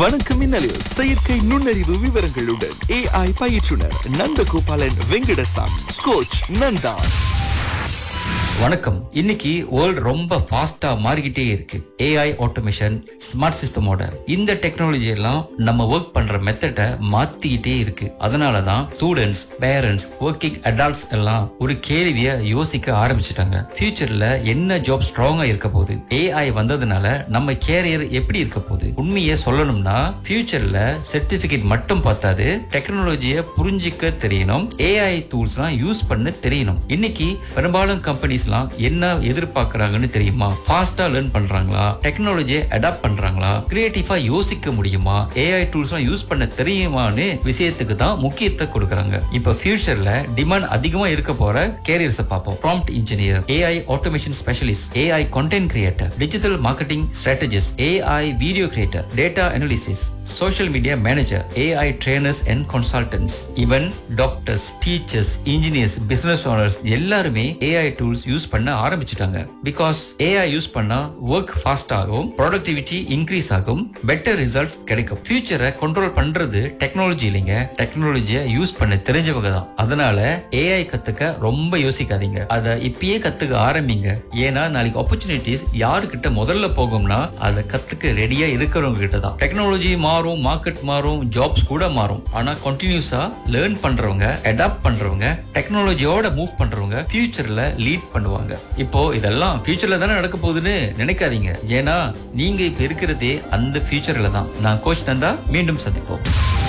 வணக்கம் மின்னலில் செயற்கை நுண்ணறிவு விவரங்களுடன் ஏஐ பயிற்றுனர் நந்தகோபாலன் வெங்கடசாமி கோச் நந்தா வணக்கம் இன்னைக்கு வேர்ல்ட் ரொம்ப ஃபாஸ்டா மாறிக்கிட்டே இருக்கு ஏஐ ஆட்டோமேஷன் ஸ்மார்ட் சிஸ்டமோட இந்த டெக்னாலஜி எல்லாம் நம்ம ஒர்க் பண்ற மெத்தடை மாத்திக்கிட்டே இருக்கு அதனால தான் ஸ்டூடெண்ட்ஸ் பேரண்ட்ஸ் ஒர்க்கிங் அடல்ட்ஸ் எல்லாம் ஒரு கேள்வியை யோசிக்க ஆரம்பிச்சிட்டாங்க ஃபியூச்சர்ல என்ன ஜாப் ஸ்ட்ராங்கா இருக்க போகுது ஏஐ வந்ததுனால நம்ம கேரியர் எப்படி இருக்க போகுது உண்மையை சொல்லணும்னா ஃபியூச்சர்ல சர்டிபிகேட் மட்டும் பார்த்தாது டெக்னாலஜியை புரிஞ்சிக்க தெரியணும் ஏஐ டூல்ஸ்லாம் யூஸ் பண்ண தெரியணும் இன்னைக்கு பெரும்பாலும் கம்பெனிஸ்லாம் என்ன எதிர்பார்க்கறாங்கன்னு தெரியுமா ஃபாஸ்டா லேர்ன் பண்றாங்களா டெக்னாலஜியை அடாப்ட் பண்றாங்களா கிரியேட்டிவா யோசிக்க முடியுமா ஏஐ டூல்ஸ்லாம் யூஸ் பண்ண தெரியுமான்னு விஷயத்துக்கு தான் முக்கியத்தை கொடுக்கறாங்க இப்ப ஃபியூச்சர்ல டிமாண்ட் அதிகமா இருக்க போற கேரியர்ஸை பார்ப்போம் prompt engineer A I automation specialist A I content creator digital marketing strategist A I video creator data analysis social media manager A I trainers and consultants even doctors teachers engineers business owners எல்லாருமே ஏஐ டூல்ஸ் யூஸ் பண்ண ஆரம்பிச்சிட்டாங்க because A I use பண்ணா work fast ஆகும் productivity increase ஆகும் better results கிடைக்கும் ஃபியூச்சரை control பண்றது technology இல்லைங்க டெக்னாலஜியை யூஸ் பண்ண தெரிஞ்சவங்க தான் அதனால ஏஐ கத்துக்க ரொம்ப யோசிக்காதீங்க அதை இப்பயே கத்துக்க ஆரம்பிங்க ஏன்னா நாளைக்கு ஆப்பர்ச்சுனிட்டிஸ் யாருக்கிட்ட முதல்ல போகும்னா அதை கத்துக்க ரெடியா இருக்கிறவங்க கிட்ட தான் டெக்னாலஜி மாறும் மார்க்கெட் மாறும் ஜாப்ஸ் கூட மாறும் ஆனா கண்டினியூஸா லேர்ன் பண்றவங்க அடாப்ட் பண்றவங்க டெக்னாலஜியோட மூவ் பண்றவங்க ஃபியூச்சர்ல லீட் பண்ணுவாங்க இப்போ இதெல்லாம் ஃபியூச்சர்ல தானே நடக்க போகுதுன்னு நினைக்காதீங்க ஏன்னா நீங்க இப்ப இருக்கிறதே அந்த ஃபியூச்சர்ல தான் நான் கோச் தந்தா மீண்டும் சந்திப்போம்